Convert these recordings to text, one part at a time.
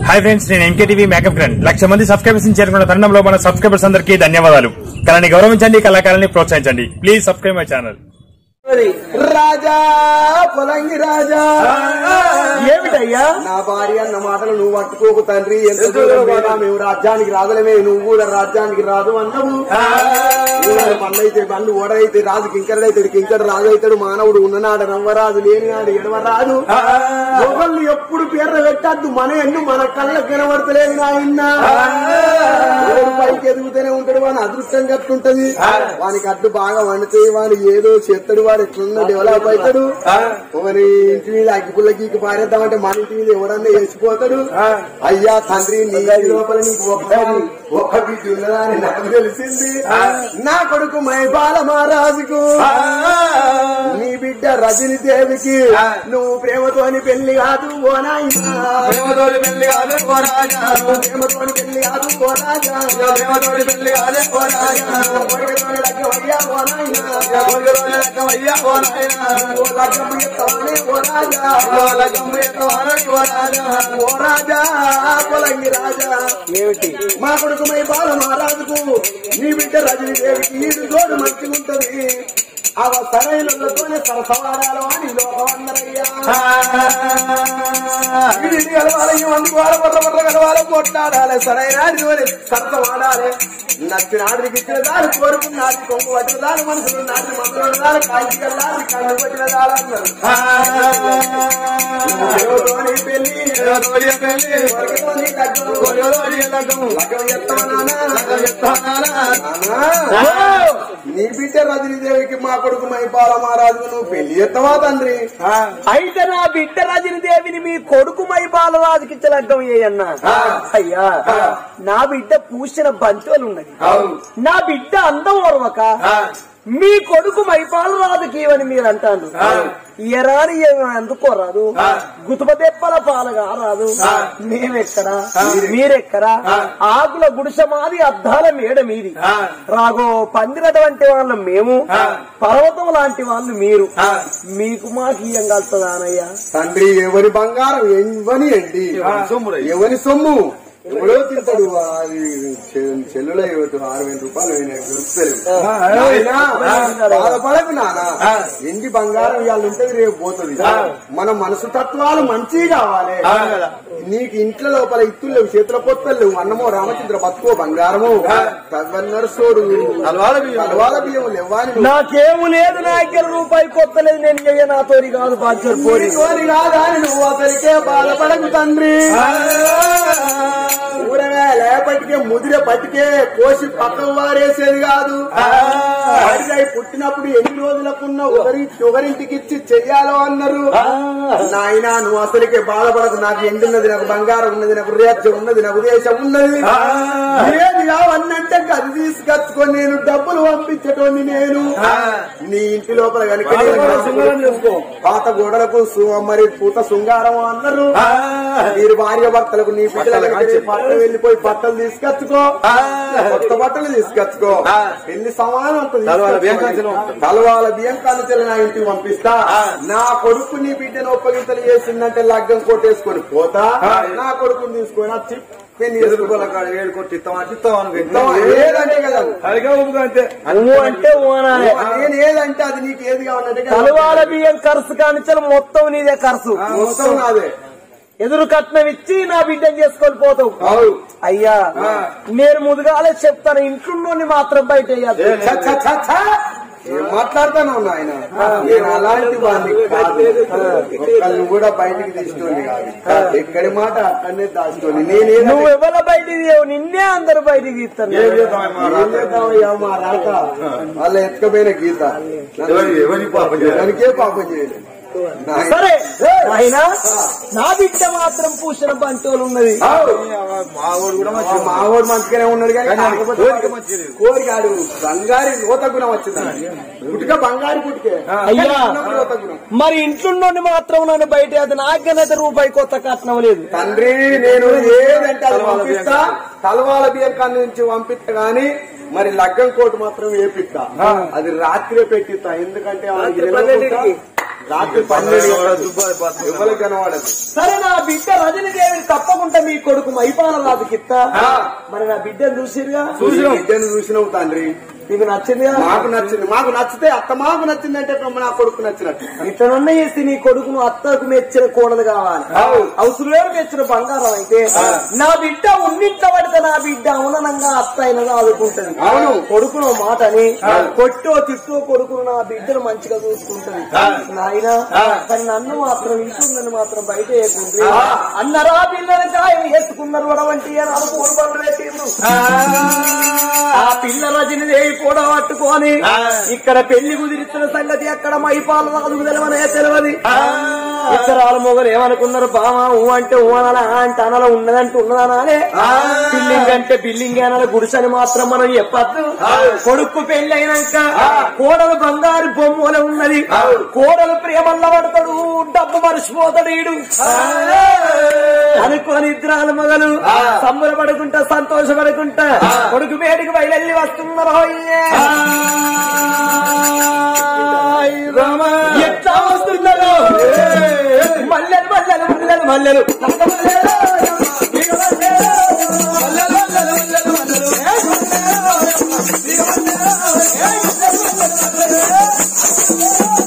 Hi friends నేను MKTV makeup grand lakh మంది subscribers చేరుకున్న తరుణంలో మన సబ్స్క్రైబర్స్ అందరికీ ధన్యవాదాలు కళని గౌరవించండి కళాకారాన్ని ప్రోత్సహించండి please subscribe my channel Raja పొలంగి రాజా ఏమిటయ్యా నా భార్య అన్న మాటలు నువ్వు పట్టుకోకు తండ్రి ఎంత దూరం పోయినా మేము రాజ్యానికి రాగలమే నువ్వు కూడా రాజ్యానికి రాదు అన్నావు బండ్లు అయితే బండ్లు ఓడైతే రాజు కింకరుడైతాడు కింకరు రాజు అవుతాడు మానవుడు ఉన్ననాడు నవ్వరాజు లేనినాడు ఎడవరాదు ఒకళ్ళు ఎప్పుడు పేర్లు పెట్టద్దు మన ఎన్ను మన కళ్ళ కనబడతలేదు నాయన ఓడు పైకి ఎదుగుతూనే ఉంటాడు వాని అదృష్టం కట్టుంటది వానికి అడ్డు బాగా వండుతాయి వాడు ఏదో చేస్తాడు వాడు ఎట్లున్నా డెవలప్ అవుతాడు మరి ఇంటి మీద అగ్గిపుల్ల గీకి పారేద్దామంటే మన ఇంటి మీద ఎవడన్నా వేసిపోతాడు అయ్యా తండ్రి నీ లోపల నీకు ఒక్క ఒక్క బిడ్డ ఉన్నదా అని నాకు తెలిసింది నా కొడుకు మైబాల మహారాజుకు నీ బిడ్డ రజని దేవికి నువ్వు ప్రేమతోని పెళ్లి కాదు ఓ నాయనా ప్రేమతోటి పెళ్లి కాదే ఓ రాజా నువ్వు ప్రేమతోని పెళ్లి కాదు ఓ రాజా ప్రేమతోటి పెళ్లి కాదే ఓ రాజా కొడుకుతోని లగ్గమయ్యా ఓ నాయనా కొడుకులోని లెక్కమయ్యా ఓ నాయనా ఓ లగ్గము ఎత్తవనే ఓ రాజా ఓ లగ్గము ఎత్తవారని ఓ రాజా ఓ రాజా పొలంగి రాజా ఏమిటి మా కొడుకు మై బాల మహారాజుకు నీ బిడ్డ రజనీ దేవికి ఈడు జోడు మంచిగుంటది అవ సరైనతోనే సరసవాడాలు అని లోకమందరయ్యా ఇది కలవాలి అందుకోవాలి బొర్ర బొర్ర కలవాలి కొట్లాడాలి సరైన సరసవాడాలి నచ్చిన ఆడికి ఇచ్చిన దాని కోరుకున్నాడు కొంగు పట్టిన దాని మనసులు నాటి మందులు దాని కాల్చి కల్లాలి కళ్ళు పట్టిన దాలన్నారు ఎవరితోని పెళ్లి ఎవరితోని పెళ్లి ఎవరితోని లగ్గం ఎవరితోని లగ్గం లగ్గం ఎత్తానా లగ్గం ఎత్తానా నీ బిడ్డ రజనీదేవికి మా కొడుకు మైపాల మహారాజు నువ్వు పెళ్లి ఎత్తవా తండ్రి అయితే నా బిడ్డ రజని దేవిని మీ కొడుకు మై బాలరాజుకి ఇచ్చే లగ్గం అయ్యన్నా అయ్యా నా బిడ్డ పూసిన బంచోలు ఉన్నది నా బిడ్డ అందం ఓర్వక మీ కొడుకు మైపాలరాజుకి ఇవని మీరు అంటాను ఎరాని ఏమి అందుకోరాదు గుతుపదెప్పల పాలగా రాదు మేమెక్కడా మీరెక్కడా ఆకుల గుడిసె మాది అద్దాల మేడ మీది రాగో పందినటువంటి వాళ్ళం మేము పర్వతం లాంటి వాళ్ళు మీరు మీకు మాకు ఇయ్యం కలుతుందానయ్యా తండ్రి ఎవరి బంగారం ఎవని ఎండి ఎవని సొమ్ము ఎవడో తింటాడు అది చె- చెల్లుల ఇవ్వదు ఆరు వేల రూపాయలు అయినాయి, దొరుకుతలేవు. నాయనా, బాధపడకు నానా ఎండి బంగారం ఇవాళ ఉంటే రేపు పోతుంది మన మనసు తత్వాలు మంచివి కావాలి నీకు ఇంట్లో లోపల ఇత్తులు లేవు చేతుల పొత్తలు లేవు అన్నమో రామచంద్ర బతుకో బంగారము నడుసోడు అలవాల బియ్యం లేవాని నువ్వు నాకేము లేదు నా దగ్గర రూపాయి కొత్తలేదు నేను చెయ్య నాతోని కాదు బాధ్యత పోరి కోరి కాదా అని నువ్వు అసలుకే బాధపడకు తండ్రి ఊరగా లేపటికే ముదిరే పట్టికే కోసి పక్కకు వారేసేది కాదు అడిగాయి పుట్టినప్పుడు ఎన్ని రోజులకున్న ఒకరి ఒకరింటికి ఇచ్చి చెయ్యాలో అన్నారు నాయనా నువ్వు అసలుకే బాధపడకు నాకు ఎండున్నది నాకు బంగారం ఉన్నది నాకు రేత్యం ఉన్నది నాకు దేశం ఉన్నది ఏది కావన్నంటే అది తీసుకొచ్చుకొని నేను డబ్బులు పంపించటోని నేను నీ ఇంటి లోపల కనుక పాత గోడలకు సు- మరి పూత శృంగారం అన్నారు మీరు భార్య భర్తలకు నీ పిల్లలకు బట్టలు వెళ్ళిపోయి బట్టలు తీసుకొచ్చుకో కొత్త బట్టలు తీసుకొచ్చుకో ఎన్ని సమానం అంత తీసుకొచ్చుకో. తలవాల బియ్యం కానుచలు నా ఇంటికి పంపిస్తా నా కొడుకు నీ బిడ్డను ఒప్పగింతలు చేసిందంటే లగ్గం కొట్టేసుకొని పోతా నా కొడుకుని తీసుకొని వచ్చి పెళ్లి చేసుకోవాలి ఏదంటే కదా నువ్వు అంటే ఓనాలే నేను ఏదంటే అది నీకు ఏది కావాలంటే తలవాల బియ్యం ఖర్చు కానిచ్చలు మొత్తం నీదే ఖర్చు మొత్తం నాదే ఎదురు కట్నం ఇచ్చి నా బిడ్డను చేసుకొని పోతావు అవు అయ్యా నేను ముదుగాలే చెప్తాను ఇంట్లో మాత్రం బయట వేయద్దు. ఛ, ఛ, ఛ, ఛ. ఏం మాట్లాడతాను నాయన నేను అలాంటి వాడిని కాదు ఒక్కళ్ళు కూడా బయటికి తీసుకోండి కాదు ఎక్కడి మాట అక్కడనే దాచుకోండి నేనే నువ్వు ఎవరి బయటికి తీయవు నిన్నే అందరు బయటికి తీస్తాను మా రాక వాళ్ళ ఎత్తుకపోయిన గీత ఎవరికే పాపం చేయలేదు నాయన. సరే అయినా నా బిడ్డ మాత్రం పూసిన బంటోలు ఉన్నది మా మావోడు మంచిగానే ఉన్నాడు కానీ కాకపోతే కోరిక ఆడు బంగారి లోత గుణం వచ్చింది పుట్టుక బంగారు పుట్టుకే అయ్యా ఉన్నప్పుడు లోత గుణం మరి ఇంట్లో మాత్రం నన్ను బయట అది నాకైతే రూపాయి కొత్త కట్నం లేదు తండ్రి నేను ఏదంటే అది పంపిస్తా తలవాల బియ్యం కాడ నుంచి పంపిస్తా గాని మరి లగ్గం కోటు మాత్రం వేపిస్తా అది రాత్రే పెట్టిస్తా ఎందుకంటే వాళ్ళకి నిలవకుండా రాత్రి పన్నెండు ఎవరికి కనబడదు సరే నా బిడ్డ రజనీదేవిని తప్పకుండా మీ కొడుకు మైపాల రాజుకిత్తా మరి నా బిడ్డను చూసిరుగా బిడ్డను చూసినవు తండ్రి నీకు నచ్చిందిగా మాకు నచ్చింది మాకు నచ్చితే అత్త మాకు నచ్చింది అంటే నా కొడుకు నచ్చినట్టు ఇట్లనున్న చేసి నీ కొడుకును అత్తకు మెచ్చిన కోడలు కావాలి అవు. అవసరం మెచ్చిన బంగారం అయితే నా బిడ్డ ఉన్నింట్లో పడితే నా బిడ్డ అవునంగా అత్త అయినగా ఆదుకుంటది అవును. కొడుకును మాటని కొట్టో తిట్టో కొడుకును నా బిడ్డను మంచిగా చూసుకుంటది నాయన కానీ నన్ను మాత్రం ఇంటుందని మాత్రం బయట వేయకుండ్రి అన్నరా పిల్లలు కాయ వేసుకున్నారు వడవంటి అని అనుకోని బండ్లు పెట్టిండ్రు ఆ పిల్ల రజని దేవి కూడా పట్టుకొని ఇక్కడ పెళ్లి కుదిరిస్తున్న సంగతి అక్కడ మైపాల రాజుకు తెలవనే తెలియదు ఇతరాల మొగలు ఏమనుకున్నారు బామా ఊ అంటే ఊ అనాలా ఆ అంటే అనాల ఉన్నదంటే ఉన్నదనాలే బిల్లింగ్ అంటే బిల్లింగ్ అనాలి గుడిసని మాత్రం మనం చెప్పద్దు కొడుకు పెళ్లి అయినాక కోడలు బంగారు బొమ్మల ఉన్నది కోడలు ప్రేమల్లో పడతాడు డబ్బు మర్చిపోతాడు ఈడు అనుకోని ఇద్దరాల మొగలు సంబరపడుకుంటా సంతోషపడుకుంటా కొడుకు వేడికి బయలుదేరి వస్తున్నారు అయ్యే. ఎట్లా వస్తున్నారు మల్లెలు మల్లెలు మల్లెలు మల్లెలు నక్క మల్లెలు, ఇక మల్లెలు, మల్లెలు, మల్లెలు, మల్లెలు, మల్లెలు. ఏ మల్లెలు, ఇక మల్లెలు, ఏ మల్లెలు, మల్లెలు, మల్లెలు.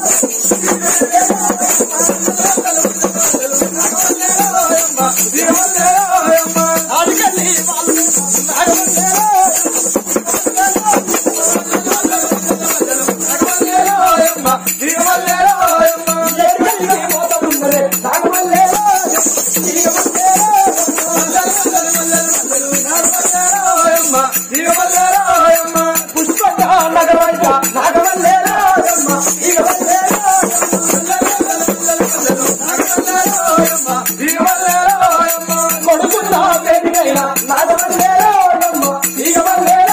అడిగండి వాళ్ళు, పుష్పంగా నగరంట నాగవల్లేరా ఇక కొడుకున్న వేదికైనా నాగవల్లేరా ఇక వల్లేరా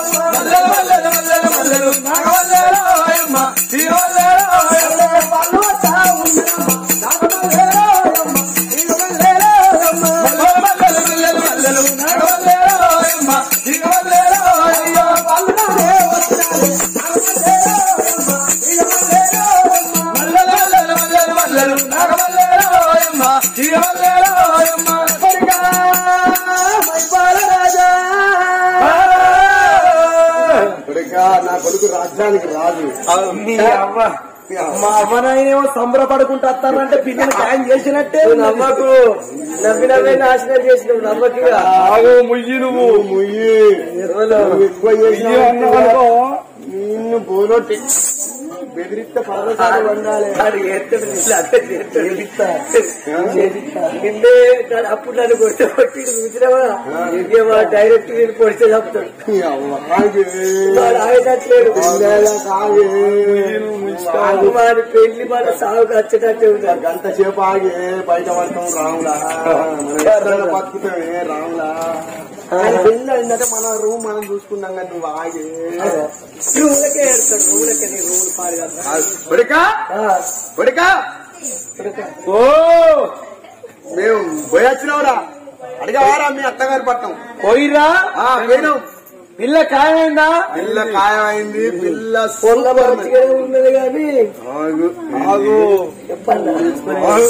కొడుకా నా కొడుకు రాజ్యానికి రాజు నీ అవ్వ. మా అమ్మ నాయనేమో సంబరపడుకుంటూ వస్తారంటే పిల్లలు ఖాయం చేసినట్టే నమ్మకు నవ్వి నవ్వే నాశనం చేసిన నమ్మకి ముయ్యి నువ్వు ముయ్యి నువ్వు ఎక్కువ చేసినావు నిన్ను బోనొట్టి బెదిరిస్తే పదసారి వండాలి నిన్నే అప్పుడు నన్ను కొట్టే కొట్టి చూసినావా ఇంకేమో డైరెక్ట్ నేను కొడితే చెప్తాడు కాగే వాడు ఆగేటట్లేడు కాగే సాగు వాడి పెళ్లి మన సాగుకు వచ్చేటట్టే ఉన్నాడు గంటసేపు ఆగి బయట పడతాం రాములా మన బతుకుతామే రాములా ఆయన పెళ్ళి అయిందంటే మన రూమ్ మనం చూసుకున్నాం కానీ నువ్వు ఆగి రూములకే ఏడుతాడు రూములకే నీ రూములు పాడు కదా కొడుకా కొడుకా ఓ మేము పోయి వచ్చినావురా అడిగవారా మీ అత్తగారి పట్టం పోయిరా ఆ, పోయినాం పిల్ల ఖాయమైందా పిల్ల ఖాయమైంది పిల్ల పొల్ల సూపర్ ఉంది. మంచిగానే ఉన్నది కానీ ఆగు ఆగు చెప్పండి ఆగు.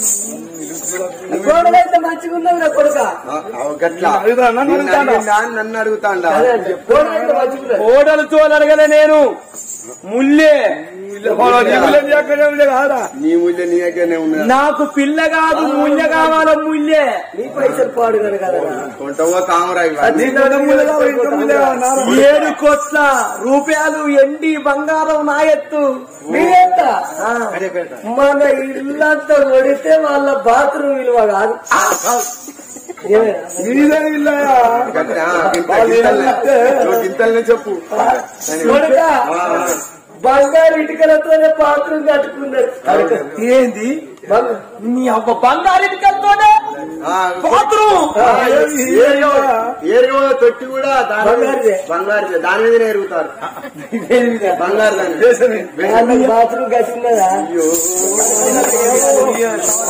కోడలైతే మంచిగా ఉన్నది నా కొడుక ఆ, ఆ, గట్లా నిన్ను అడిగిందా అని నన్ను అడుగుతాండా కోడలైతే మంచిగా ఉన్నది. కోడలతో అడగలే నేను ముల్లే నీ ముళ్ళ నీ దగ్గరనే ఉన్నా నాకు పిల్ల కాదు ముల్లె కావాల ముల్లె నీ పైసలు పాడు కదా కదా కొంటవో కామరా ఇవన్నీ ఏడు కోట్ల రూపాయలు ఎండి బంగారం నా ఎత్తు మీరెంత మన ఇల్లంతా కొడితే వాళ్ళ బాత్రూమ్ విలువ కాదు ఏమైనా? గట్లా, గింత- గింతల్నే. నువ్వు గింతల్నే చెప్పు కొడుక బంగారు ఇటుకలతోనే బాత్రూమ్ కట్టుకున్నారు ఏంది బంగ- నీ అవ్వ బంగారు ఇటుకలతోనే ఆ, బాత్రూమ్ ఆ, ఏరియో ఏరియో తొట్టి కూడా దాని బంగారుదే. బంగారు దాని మీదనే ఎరుగుతారు బంగారు దాని వాళ్ళకి బాత్రూమ్ కట్టుకున్నదా అయ్యో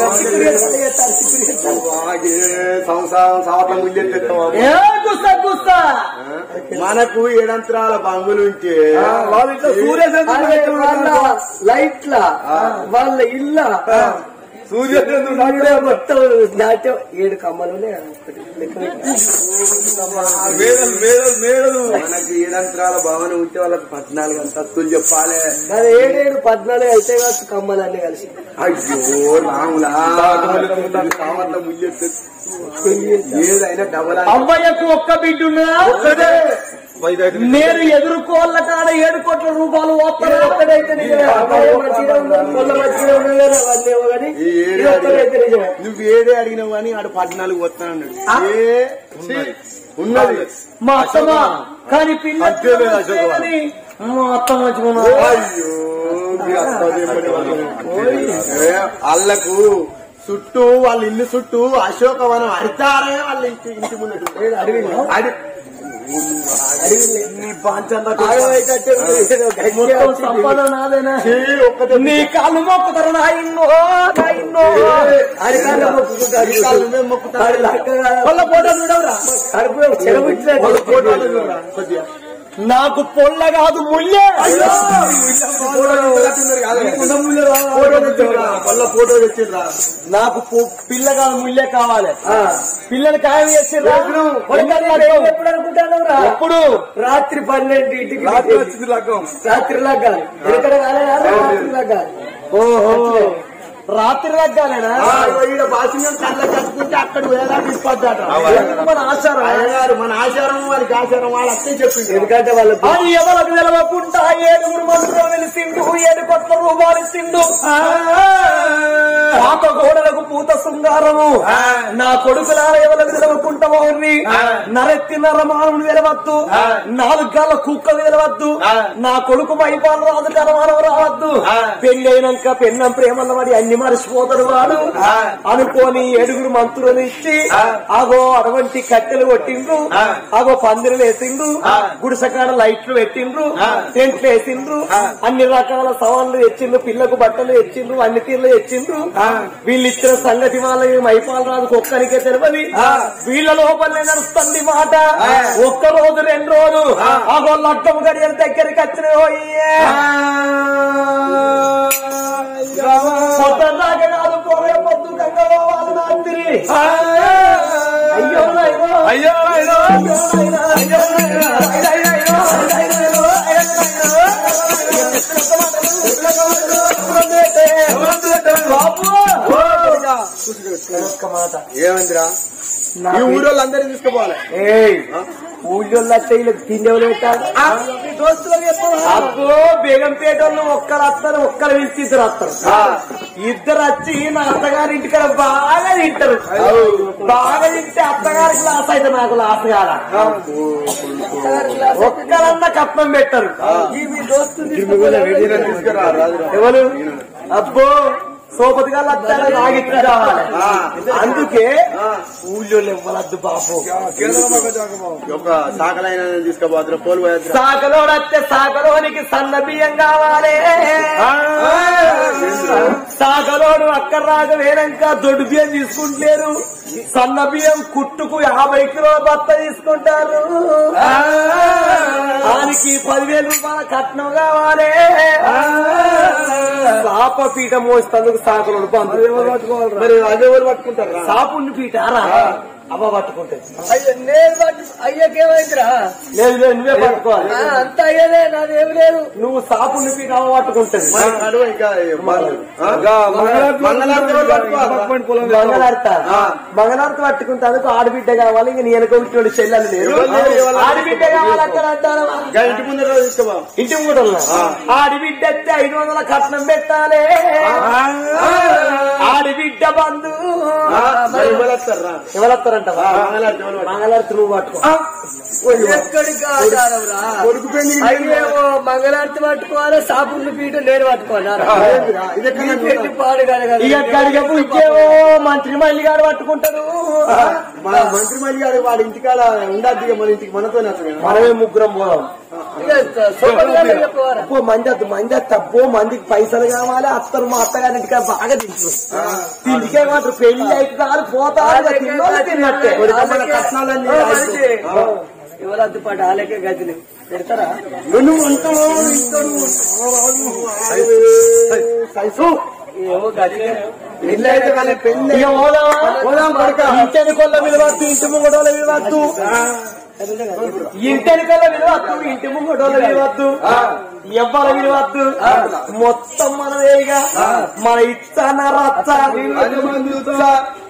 ఆగే సంసారం సావతం ముందెత్తేస్తావా ఏ గుస్త గుస్త ఎట్లా మనకు ఏడంతరాల బంగులుంటే వాళ్ళ ఇంట్లో సూర్యచంద్రుడు అదే లెక్క వాళ్ళ లైట్ల వాళ్ళ ఇల్ల సూర్యచంద్రుడు నాటే మొత్తం నాట్యం ఏడు కమ్మలోనే ఒకటి లెక్క పెట్టి. మేడలు మేడలు మేడలు మనకి ఏడంతరాల భవనం ఉంటే వాళ్ళకి పద్నాలుగు అంతస్తులు చెప్పాలి అది ఏడేడు పద్నాలుగు అయితే కావచ్చు కమ్మలన్నీ కలిసి అయ్యో రాములా కావట్ల ముయ్యొచ్చు ఏదైనా డబల్ అమ్మయ్యకు ఒక్క బిడ్డ నేను ఎదుర్కోళ్ళ కాడ ఏడు కోట్ల రూపాయలు వస్తాను ఒక్కడైతే నిజమే. అమ్మాయి మంచిగా ఉన్నది, కొల్ల మంచిగా ఉన్నది కానీ అవన్నీ ఏమో కానీ ఈ ఏడే ఇది ఒక్కడైతే నిజమే. నువ్వు ఏడే అడిగినావు కానీ ఆడు పద్నాలుగు వస్తానన్నాడు ఏ ఉన్నది. ఉన్నది మా అత్తమ్మ కానీ పిల్ల అంతేలే అశోక్ బాబు. కానీ మా అత్త మంచిగా అయ్యో మీ అత్తది ఏమని వాళ్ళు. ఏ, వాళ్ళకు చుట్టూ వాళ్ళ ఇల్లు చుట్టూ అశోకవనం అడితారే వాళ్ళ ఇంటి ఇంటి ముందు అడవి నీ పాంచంద మొత్తం సంపాదన నాదేనా ఒక్కటే నీ కాళ్ళు మొక్కుతారు నాయన్నో నాయన్నో అరికాళ్ళు మొక్కుకుంటారు. అరికాళ్ళు మేము మొక్కుతారు. వాళ్ళ ఫోటో చూడవురా వాళ్ళ ఫోటోలు చూడరా కొద్దిగా. నాకు పొల్ల కాదు ముల్లే ఫోటో తెచ్చిండ్రా. వాళ్ళ ఫోటో తెచ్చిండ్రా. నాకు పు- పిల్ల కాదు ముల్లే కావాలి పిల్లని ఖాయం చేసిర్రా ఎప్పుడు అనుకుంటాను ఎప్పుడు రాత్రి పన్నెండింటికి రాత్రి వచ్చింది లగ్గం రాత్రి లగ్గాలి ఎక్కడ కాలేదా రాత్రి లగ్గాలి ఓహో రాత్రి లగ్గాలేనా ఆ, ఇగో ఈడ బాసింగం కళ్ళ కట్టుకుంటే అక్కడ వేలా తీసుకోవద్దట మన ఆచారం అయ్యగారు మన ఆచారం వారికి ఆచారం వాళ్ళు అట్టే చెప్పింది ఎందుకంటే వాళ్ళు అది ఎవరికి తెలవకుండా ఏడుగురు మంత్రం వెలిసిండు ఏడు కొట్ల రూపాయలు ఇచ్చిండు పాత గోడలకు పూత శృంగారము నా కొడుకులార ఎవరికి తెలవకుండా వారిని నరెత్తి నరమానవుడు తెలవద్దు నాలుగు గాల కుక్క తెలవద్దు నా కొడుకు మైపాలు రాజు కరమానం రావద్దు పెళ్లి అయినాక పెన్నం ప్రేమల వాడి అన్ని మరిచిపోతాడు వాడు అనుకోని ఏడుగురు మంత్రులు ఇచ్చి ఆగో అటువంటి కట్టెలు కొట్టిండ్రు ఆగో పందిరులు వేసిండ్రు గుడిసెకాడ లైట్లు పెట్టిండ్రు టెంట్లు వేసిండ్రు అన్ని రకాల సవాళ్ళు తెచ్చిండ్రు పిల్లకు బట్టలు తెచ్చిండ్రు అన్ని తీర్లు తెచ్చిండ్రు వీళ్ళు ఇచ్చిన సంగతి వాళ్ళకి మైపాల రాజుకు ఒక్కరికే తెలియదు వీళ్ళ లోపలనే నడుస్తుంది మాట ఒక్క రోజు రెండు రోజు ఆగో లగ్గం గడియల దగ్గరికి వచ్చిన మొత్తం దాకా కాదు పోవే పొద్దు గంగలో వాళ్ళు నాందిరి అయ్యో నాయనో. అయ్యో అయ్యో అయ్యో నాయనా. అయ్యో నాయనా. అయ్యో నాయనో. అయ్యో నాయనో. అయ్యో నాయనో. బాబు. ఒక్క మాట ఏమందిరా ఈ ఊరోళ్ళందరినీ తీసుకుపోవాలి ఏయ్ ఊళ్ళో వీళ్ళకి తిండేవాళ్ళు పెట్టాలి అబ్బో బేగంపేట వాళ్ళు ఒక్కరు వస్తారు ఒక్కరు పిలిచి ఇద్దరు వస్తారు ఇద్దరు వచ్చి నా అత్తగారి ఇంటికాడ బాగా తింటారు బాగా తింటే అత్తగారికి లాస్ అయితే నాకు లాస్ కాదా ఒక్కరన్నా కప్పం పెట్టరు ఈ మీ దోస్తు తీసుకురా రాజురా. ఎవరు అబ్బో సోపతి గారు వచ్చారు నాగిట్టు కావాలి అందుకే ఊళ్ళో ఇవ్వలద్దు బాబు ఒక సాకలైన తీసుకుపోతున్నా పోలు పోయేద్దురా. సాగలోడు వస్తే సాగలోనికి సన్న బియ్యం కావాలి సాగలోడు అక్కడ రాక వేరంక దొడ్డు బియ్యం తీసుకుంటారు సన్న బియ్యం కుట్టుకు యాభై కిలో బత్త తీసుకుంటారు దానికి పదివేల రూపాయల కట్నం కావాలి సాప పీట మోసేందుకు సాగలోడు పంపి మరి అదే ఊరు పట్టుకుంటారా సాపుండి పీట రా అవ్వ పట్టుకుంటుంది అయ్యో నేను పట్టు అయ్యకేమైందిరా లేదు లేదు నువ్వే పట్టుకోవాలి అంత అయ్యలే నాదేమి లేదు నువ్వు సాపుండి పీట అవ్వ పట్టుకుంటుంది మరి నడువ ఇంకా బాగా. ఆ? మంగళారతి ఎవరు పట్టుకోవాలా? మంగళార్త మంగళార్త పట్టుకుంటేందుకు ఆడబిడ్డ కావాలి ఇంక నీ వెనక పుట్టినోడు చెల్లెలు లేరు ఎవరు లేరు, ఎవరు లేరు. ఆడబిడ్డ కావాలి అక్కడ అంటారా ఇంకా ఇంటి ముందర తీసుకోబా ఇంటి ముందు ఆడబిడ్డ అయితే ఐదు వందల కట్నం పెట్టాలి ఆడబిడ్డ బంధు మరి ఎవరు వస్తారా ఎవరొస్తారంట మంగళారతి ఎవరు పట్టుకోవాలి? మంగళార్తి నువ్వు పట్టుకో ఎక్కడికి ఆచారంరా కొడుకు పెళ్లి అయ్యేమో మంగళారతి పట్టుకోవాలి సాపుళ్ళు పీట నేను పట్టుకోవాలి ఏందిరా? ఇది ఎక్కడ పెళ్లి పాడు కడగాలి ఇక గడిగపు ఇంకేవో మంత్రి మల్లి గారు పట్టుకుంటారు మన మంత్రి మల్లి గారు వాడి ఇంటికాడ ఉండద్దు ఇక మన ఇంటికి మనతో మనమే ముగ్గురం పోదాం ఇక సోమవారం చెప్పవారా అబ్బో మంది వద్దు మంది వద్దు అబ్బో మందికి పైసలు కావాలి అత్తరు మా అత్తగారి ఇంటికి బాగా తింటారు తిండికే మాత్రం పెళ్లి అవుతారు పోతారు ఇక తిన్నోళ్ళు తిన్నట్టే మన కట్నాలన్నీ ఓ, మనిషి. ఎవరద్దు పాటు ఆలేకే గదిని పెడతారా నువ్వు అంటావు ఇస్తాడు సైసు ఏమో గది పెళ్ళి అయితే కానీ పెళ్ళి ఇక పోదామా పోదాం కొడుక ఇంటని కొల్ల విలువద్దు ఇంటి ముంగటోళ్ళ విలువద్దు ఇంటని కొల్ల విలువద్దు ఇంటి ముంగటోళ్ళ విలువద్దు ఎవ్వల విలువద్దు మొత్తం మనదేగా మన ఇచ్చాన రచ్చ పది మంది చూస్తా.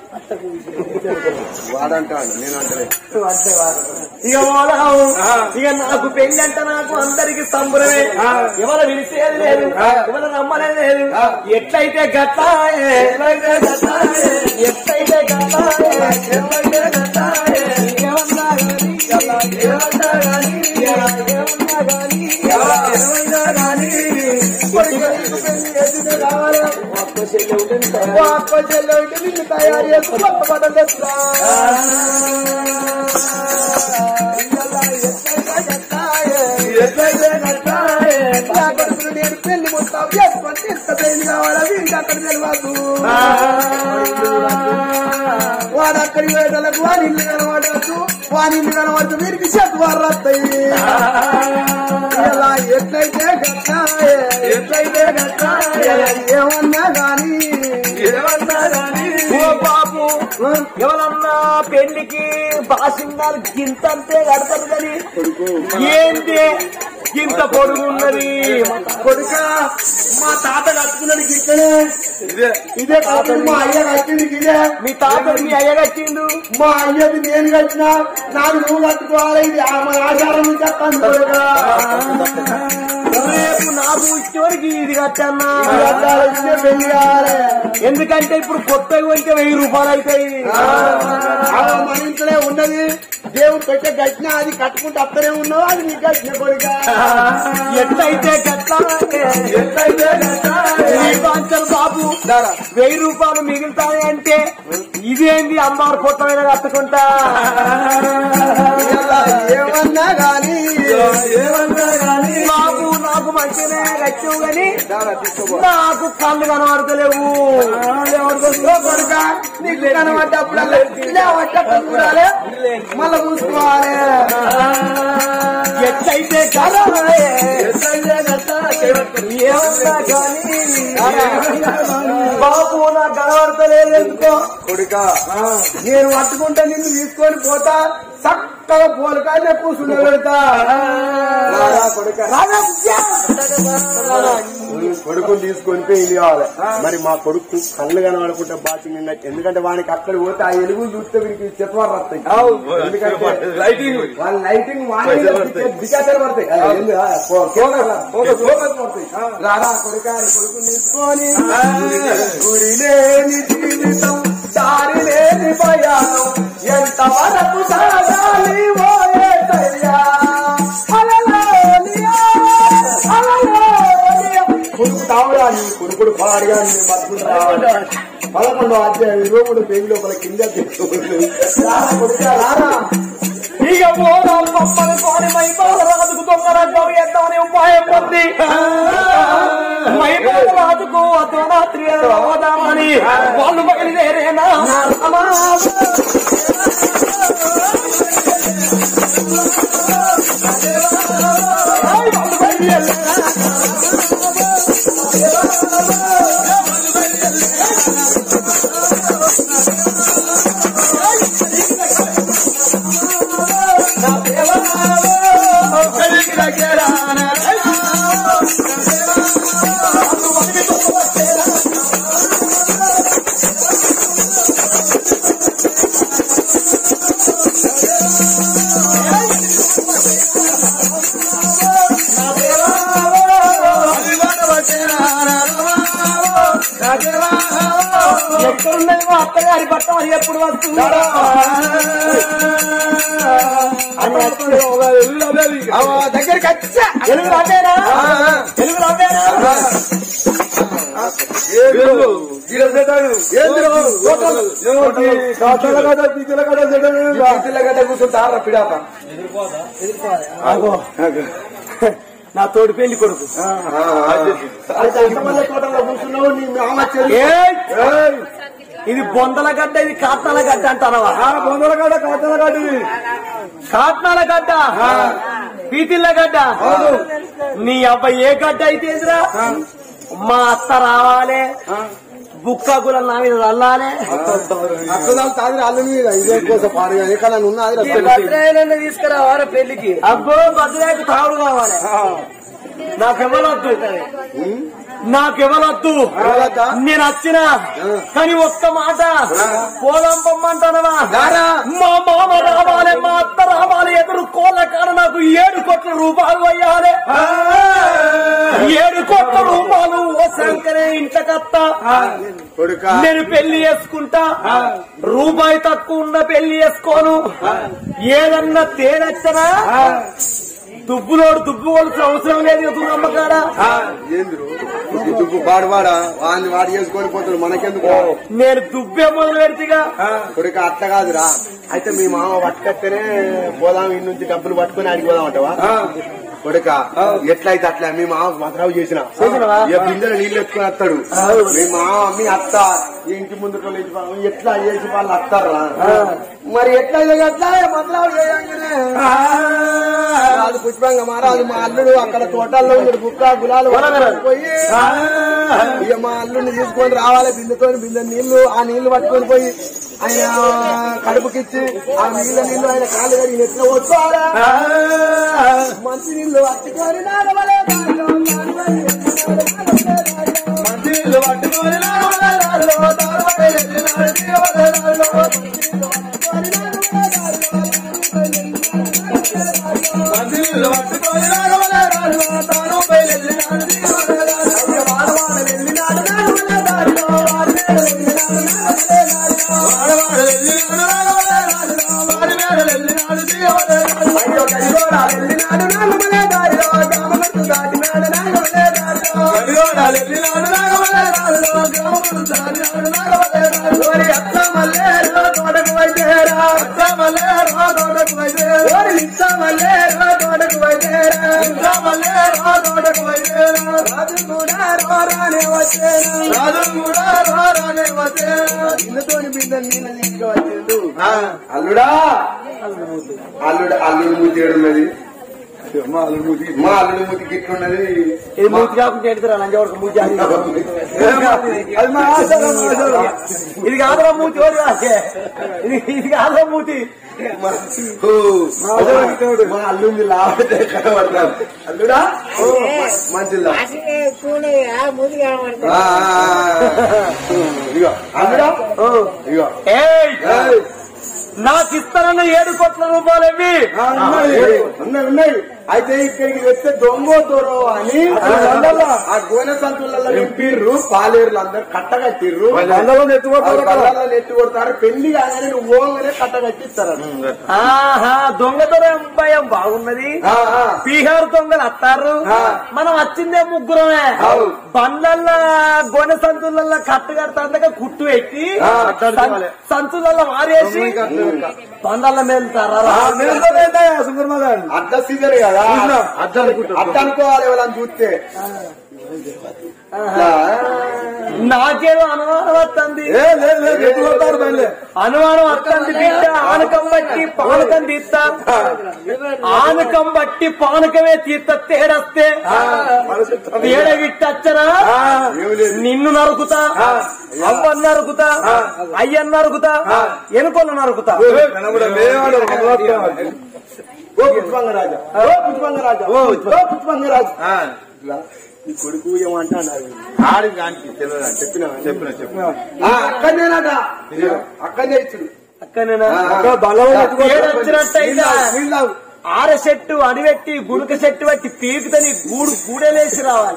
వాడంటాడు నేను అంటే ఇక పోదాము ఇక నాకు పెళ్లి అంటే నాకు అందరికి సంబరమే ఎవరు విలిసేది లేదు ఎవరు రమ్మనేది లేదు ఎట్లయితే గట్టాయే ఎట్లయితే గట్టాయే ఎట్లయితే గట్టాయే ఎట్లయితే గట్టాయే ఏమన్నా గాని ఏమన్నా గాని ఏమన్నా గాని ఏమన్నా గాని కొడుకు పెళ్లి ఎదురు కావాలి ఒక్క చెల్లె ఉంటుంది ఒక్క చెల్లె ఉంటే నిన్ను తయారు చేసి కొత్త బట్టలు తెస్తా నేను పెళ్లి మొత్తం చేసుకొని ఎంత పెళ్లి కావాలా వీడికి అక్కడ తెలియదు వాడు అక్కడి వేటలకు వారి ఇల్లు కనబడవచ్చు వారి ఇల్లు కనబడచ్చు వీరికి చెట్టు వారు వస్తాయి ఇలా ఎట్లయితే గట్టాయే ఎట్లయితే గట్టాయే ఏమన్నా గాని ఏమన్నా గాని ఓ బాబు ఎవరన్నా పెళ్లికి బాసింగారు గింత అంతే కడతారు కానీ ఏంటి ఇంత పొడుగు ఉన్నది కొడుక మా తాత కట్టుకున్నాడు గిట్టనే ఇదే ఇదే తాత మా అయ్య కట్టింది ఇదే మీ తాత మీ అయ్య కట్టిండు మా అయ్యది నేను కట్టినా నాకు నువ్వు కట్టుకోవాలి ఇది ఆ మన ఆచారం నుంచి చెప్తాను కొడుక రేపు నాకు ఇచ్చేవారికి ఇది కట్టన్నా ఈ అద్దాలు ఇస్తే పెళ్లి కావాలి ఎందుకంటే ఇప్పుడు కొత్తగా కొంటే వెయ్యి రూపాయలు అవుతాయి ఆ మన ఇంట్లోనే ఉన్నది దేవుడు పెట్టే గట్టిన అది కట్టుకుంటే అత్తనే ఉన్నావు అది నీ గట్టిన కొడుక ఎట్లయితే గట్లా ఎట్లయితే గట్లా బాబు వెయ్యి రూపాయలు మిగులుతాయి అంటే ఇదేంది అమ్మవారు కొత్తమైన కట్టుకుంటా ఏమన్నా గాని ఏమన్నా గాని బాబు నాకు మంచిగానే కట్టావు గాని నాకు కళ్ళు కనబడతలేవు ఓ కొడుక నీకు కనబడ్డప్పుడల్లా ఇలా పట్టప్పుడు చూడాలి మళ్ళా చూసుకోవాలి ఎట్లయితే కలవలే ఎట్లయితే కట్టాలి. ఏమన్నా గాని బాబు నాకు కనబడతలేదు ఎందుకో కొడుక నేను పట్టుకుంటే నిన్ను తీసుకొని పోతా చక్కగా పోలకాయనే కూర్చుని పెడతా కొడుక కొడుకుని తీసుకొని పోయి ఇల్లు కావాలి మరి మా కొడుకు కళ్ళు కనబడుకుంటే బాగా నిన్న ఎందుకంటే వానికి అక్కడ పోతే ఆ ఎలుగు చూస్తే వీరికి చెప్పారు వస్తాయి ఎందుకంటే వాళ్ళ లైటింగ్ దిశాచారు పడతాయి ఆ, ఏంది? ఆ, ఫో- ఫోకస్ రా, ఫోకస్, ఫోకస్ పడతాయి రారా కొడుక అని కొడుకుని తీసుకొని గురి లేని జీవితం దారి లేని ప్రయాణం ఎంత వరకు సాగాలి ఓయే దయ్యా. అలలోలియా, అలలోలియా. కొడుకు తావురా నీ కొడుకుడు పాడిగా నీ బతుకుంటా పదకొండు అధ్యాయం ఇరవై మూడు పేజీ లోపల కింద తీసుకోలేదు. రారా కొడుక రారా ఇక పోదాం మమ్మల్ని కోరి మైపాల రాజుకు దొంగ రాజ్యం ఎద్దామని ఉపాయం ఉంది మైపాల రాజుకు అర్ధరాత్రి పోదామని వాళ్ళు బయలుదేరేనా ఎక్కడున్నది మా అత్తగారి పట్టం అని ఎప్పుడు వస్తుందో దగ్గరికి వచ్చా తెలుగు రావేనా తెలుగు రావేనా నా తోడు పెళ్లి కొడుకు తోటలో కూర్చున్నావు నీ మామ చెల్లి ఏయ్! ఏయ్! ఇది బొందల గడ్డ ఇది కాట్నాల గడ్డ అంటానవా బొందల గడ్డ కట్టల గడ్డ ఇది కాట్నాల గడ్డ పీతిళ్ళ గడ్డ నీ అబ్బాయి ఏ గడ్డ అయితే ఏందిరా? మా అత్త రావాలి బుక్కగుల నా మీద చల్లాలి అక్కడ తాగి అల్లు మీద ఇదే కోసం పాడు ఎక్కడ ఉన్నది ఈ భద్రాయనన్న తీసుకురావాలి పెళ్లికి అబ్బో భద్రాయకు తావుడు కావాలి నాకెవరొద్దు నాకెవరొద్దు ఎవరొద్దా? నేను వచ్చిన కానీ ఒక్క మాట పోదాం పొమ్మంటానవా రారా. మా మామ రావాలి మా అత్త రావాలి ఎదురు కోళ్ళ కాడ నాకు ఏడు కోట్ల రూపాయలు అయ్యాలి ఏడు కోట్ల రూపాయలు ఓ శంకరే ఇంటకత్త కొడుక నేను పెళ్లి చేసుకుంటా రూపాయి తక్కువ ఉన్న పెళ్లి చేసుకోను ఏదన్నా తేనచ్చనా దుబ్బులోడు దుబ్బు కొలుసిన అవసరం లేదు దుర్గమ్మ కాడ ఏంద్రు దుబ్బు పాడు వాడా వాడిని వాడు చేసుకొని పోతాడు మనకెందుకు నేను దుబ్బే మొదలు పెడితేగా కొడుక అట్లా కాదురా అయితే మీ మామ పట్టుకొస్తేనే పోదాం ఇన్ని నుంచి డబ్బులు పట్టుకొని అడిగి పోదాం అంటవా కొడుక ఎట్లయితే అట్లా మీ మామ మతరావు చేసిన చేసినవా? ఏ బిందెలు నీళ్ళు ఎత్తుకొని వస్తాడు మీ మామ మీ అత్త ఈ ఇంటి ముందు ఎట్లా చేసి వాళ్ళు వస్తారా మరి ఎట్లయితే అట్లా మతరావు చేయంగానే రాజు పుష్పంగా మహారాజు మా అల్లుడు అక్కడ తోటల్లో ఉన్నాడు బుక్క గులాలు పోయి ఇక మా అల్లుడిని తీసుకొని రావాలి బిందెతో బిందె నీళ్లు ఆ నీళ్లు పట్టుకొని పోయి ఆయన కడుపుకిచ్చి ఆ నీళ్ళ నీళ్లు ఆయన కాళ్ళు కడిగి ఎట్లా వచ్చారా మంచి నీళ్లు పట్టుకొని నాగవలే దారిలో, మంచి నీళ్లు పట్టుకొని నాగవలే దారిలో, దారవలే ఎల్లినాడు తీయవలే దారిలో, మంచి నీళ్లు పట్టుకొని నాగవలే దారిలో, మంచి నీళ్లు పట్టుకొని నాగవలే దారిలో, దారవలే ఎల్లినాడు తీయవలే దారిలో, వాడవాడ వెళ్ళినాడు నాగవలే దారిలో, వాడవేడ వెళ్ళినాడు నాగవలే దారిలో, వాడవాడ వెళ్ళినాడు నాగవలే దారిలో, వాడవేడ వెళ్ళినాడు తీయవలే దారిలో, అయ్యో కడిగోడ వెళ్ళినాడు నాగవలే దారిలో, గ్రామగట్టు దాటినాడు నాగవలే దారిలో, కడిగోడ వెళ్ళినాడు నాగవలే దారిలో, గ్రామగట్టు దాటినాడు నాగవలే దారిలో, మరి అత్త మల్లేరో తోటకు వైదేరా, అత్త మల్లేరో తోటకు వైదేరా, ఓరి నిత్త మల్లేరో తోటకు వైదేరా, నిత్త మల్లేరో తోటకు వైదేరా, రాజు కూడా రోరానే వచ్చేరా, రాజు కూడా రోరానే వచ్చేరా, ఇన్నతోని బిడ్డ నీళ్ళ నీళ్ళ వచ్చేడు అల్లుడా అల్లుడు అల్లుడు మూతి ఏడున్నది మా అల్లుడు మూతి మా అల్లుడు మూతి గిట్లున్నది ఇది మూతి కాకుండా ఎడుతురా లంజవరకు మూతి అది. అది మా ఆచారం, మా ఆచారం. ఇది కాదురా మూతి ఓడి రాసే. ఇది ఇది కాదురా మూతి మా అల్లుంది లాభతే కనబడతారు అల్లుడా ఓ, మంచిదా ఆ, ఆ, ఆ. ఇగో అల్లుడా ఓ, ఇగో ఏయ్ ఏయ్. నాకు ఇస్తానన్న ఏడు కోట్ల రూపాయలు ఇవి ఆ, ఉన్నాయి ఉన్నాయి ఉన్నాయి అయితే ఇక్కడికి వస్తే దొంగ దొరో అని ఆ గోనె సంతులలో నింపిర్రు పాలేరులు అందరు కట్టగట్టిర్రు బండలో నెట్టుకోతారు కదా. బండలో నెట్టి కొడతారు పెళ్లి కాగానే నువ్వు ఓంగానే కట్టగట్టిస్తారు ఆహా దొంగతోనే భయం బాగున్నది ఆ, ఆ. బీహార్ దొంగలు అత్తారు ఆ. మనం వచ్చిందే ముగ్గురమే అవు. బండ్లల్లా గొనె సంచులల్లా కట్టు కడతాండగా కుట్టు పెట్టి ఆ, సం- సంచులల్లా మారేసి బండల మేలుతారా అడ్డ సీజన్ కదా అడ్డ అనుకుంటా. అడ్డ అనుకోవాలి ఎవరని చూస్తే నాకేదో అనుమానం వస్తుంది ఏ లేదు లేదు నెట్టుకోతారు బండి అనుమానం వస్తుంది బిడ్డ ఆనకం బట్టి పానకం తీస్తా ఆనకం బట్టి పానకమే తీస్తా తేడస్తే తేడ విట్టచ్చనా నిన్ను నరుకుతా అవ్వని నరుకుతా అయ్యని నరుకుతా ఎనుకొన్న నరుకుతా ఓ పుష్పంగరాజా ఓ పుష్పంగరాజా ఓ పుష్పంగరాజా ఇలా, నీ కొడుకు ఏమంటాడు ఆడి దానికి తెలియదు చెప్పినా చెప్పిన చెప్పిన అక్కడనేనట అక్కడనే ఇచ్చుడు అక్కనేనా ఆ, తేడొచ్చినట్టయితే నీళ్ళు తాగు. ఆర చెట్టు అడివెట్టి గుడుక చెట్టు పెట్టి పీకుతని గూడు గూడలేసి రావాలి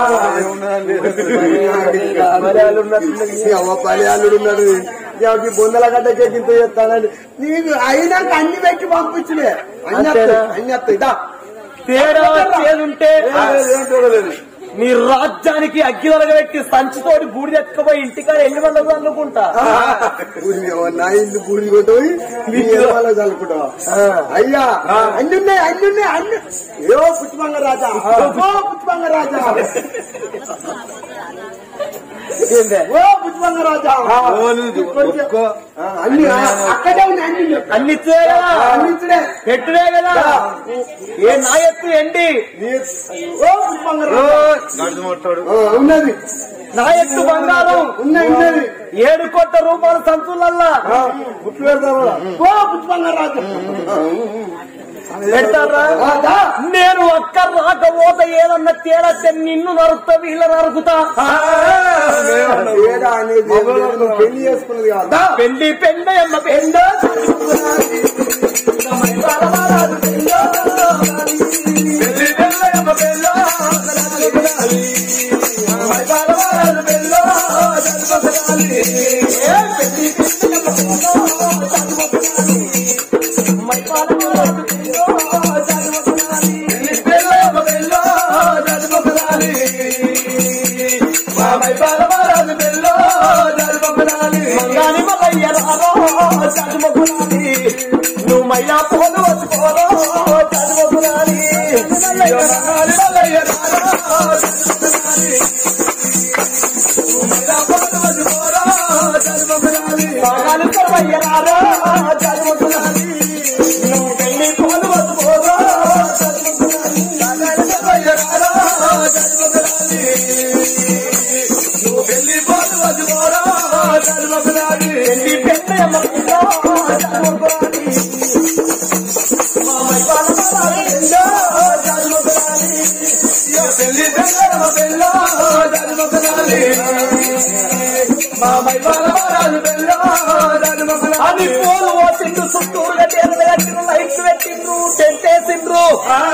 ఈ అవ్వ పలియాలుడు ఉన్నాడు ఎవరికి బొందల గడ్డ చెక్కింత చేస్తానండి నీకు అయినాక అన్ని పెట్టి పంపించులే అన్ని వస్తాయి, అంతేనా? అన్ని వస్తాయి దా. తేడా వచ్చేదుంటే నీ రాజ్యానికి అగ్గిలగా పెట్టి సంచితోటి బూడి ఎత్తుకుపోయి ఇంటికాడ ఎన్ని వందలు అనుకుంటా ఊరి అవ్వ, నా ఇల్లు పూడి కొట్టుపోయి నీ వాళ్ళ చల్లుకుంటావా అయ్యా అన్ని ఉన్నాయి అన్ని ఉన్నాయి అన్ని ఏ పుష్పంగ రాజా ఓ పుష్పంగ రాజా ఏందే? ఓ పుష్పంగ రాజా ఒక్కో ఆ, అన్ని ఆ, అక్కడే ఉన్నాయి అన్ని చెప్పు. అన్ని ఇచ్చే కదా అన్ని ఇచ్చుడే. పెట్టుడే కదా ఏ నా ఎత్తు ఎండి ఓ పుష్పంగ రాజా గడుచు మొట్టాడు ఆ, ఉన్నది నా ఎత్తు బంగారం ఉన్నది ఉన్నది ఏడు కోట్ల రూపాయల సంతులల్లా ఆ, గుట్లు పెడతారు కూడా. ఓ పుష్పంగ రాజా పెడతారా రాజా నేను ఒక్క రాకపోతే ఏదన్నా తేడా నిన్ను నరుకుతా వీళ్ళ నరుకుతా ఏడా అనేది ఏం లేదు. నువ్వు పెళ్లి చేసుకున్నది కాదా పెళ్లి పెండ ఎమ్మ పెండ మంగాని మల్లయ్య రారో చదువుకునాలి నువ్వు మయ్యా పోలు వచ్చుకోరో చదువుకునాలి మంగాని మల్లయ్య రారో మంగాని సర్వయ్య రారో చదువుకునాలి నువ్వు పెళ్లి పోలు వచ్చుకోరో చదువుకునాలి మంగాని సర్వయ్య రారో చదువుకునాలి పెళ్లి పోలు వచ్చుకోరో చదువుకునాలి పెళ్లి పెద్ద అమ్మకిలో చదువుకునాలి మామయ్య బాలబాల ఎందో చదువుకునాలి పెళ్లి పెద్ద అమ్మ పెళ్ళో చదువుకునాలి మామయ్య బాలబాల పెళ్ళో చదువుకునాలి అది పోలు పోసిండ్రు చుట్టూరుగా తేరలు కట్టిండ్రు లైట్లు పెట్టిండ్రు టెంట్ వేసిండ్రు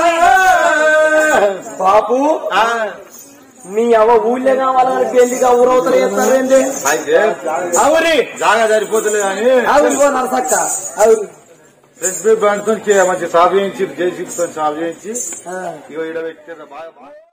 బాబు మీ అవ్వ ఊళ్ళో కావాలని పెళ్లిగా ఊరవుతారు చేస్తారేంటి అయితే అవురి జాగా సరిపోతలేదు కానీ అవురి పో నరసక్క అవురి ఎస్బీ బ్యాండ్ తో మంచి సాఫ్ చేయించి జేసీబీ తో సాఫ్ చేయించి ఇగో ఈడ పెట్టారు బాగా బాగా